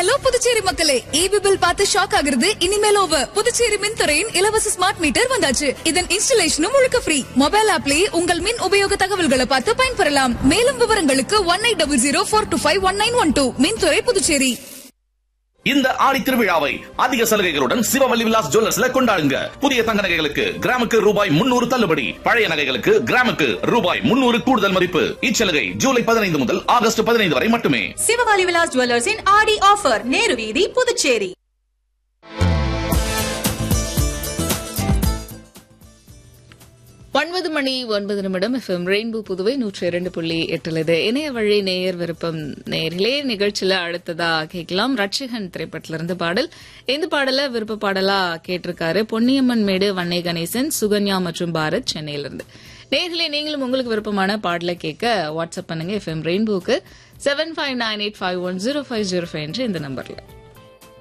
hello Puducherry மக்களே EB bill பார்த்து shock ஆகுறது இனிமேல் ஓவர் புதுச்சேரி மின்துறையின் இலவச ஸ்மார்ட் மீட்டர் வந்தாச்சு இதன் இன்ஸ்டலேஷனும் முழுக்க ஃப்ரீ மொபைல் ஆப்லயே உங்கள் மின் உபயோக தகவல்களை பார்த்து பயன்பெறலாம் மேலும் விவரங்களுக்கு one eight double zero four two five one nine one two மின்துறை புதுச்சேரி இந்த ஆடி திருவிழாவை அதிக சலுகைகளுடன் சிவவல்லி விலாஸ் ஜுவல்லர்ஸ்ல கொண்டாடுங்க புதிய தங்க நகைகளுக்கு கிராமுக்கு ரூபாய் முன்னூறு தள்ளுபடி பழைய நகைகளுக்கு கிராமுக்கு ரூபாய் முன்னூறு கூடுதல் மதிப்பு இச்சலுகை ஜூலை பதினைந்து முதல் ஆகஸ்ட் பதினைந்து வரை மட்டுமே சிவகாலி விலாஸ் ஜுவல்லர்ஸின் ஆடி ஆஃபர் நேரு வீதி புதுச்சேரி ஒன்பது மணி ஒன்பது நிமிடம் எஃப்எம் ரெயின்போ புதுவை நூற்றி இரண்டு புள்ளி எட்டுலது இணைய வழி நேயர் விருப்பம் நேரிலே நிகழ்ச்சியில அடுத்ததா கேட்கலாம் ரட்சகன் திரைப்படத்திலிருந்து பாடல் இந்த பாடல விருப்ப பாடலா கேட்டிருக்காரு பொன்னியம்மன் மேடு வன்னை கணேசன் சுகன்யா மற்றும் பாரத் சென்னையிலிருந்து நேர்களே நீங்களும் உங்களுக்கு விருப்பமான பாடலை கேட்க வாட்ஸ்அப் பண்ணுங்க எஃப்எம் ரெயின்போக்கு seven five nine eight five one zero five zero five என்ற இந்த நம்பர்ல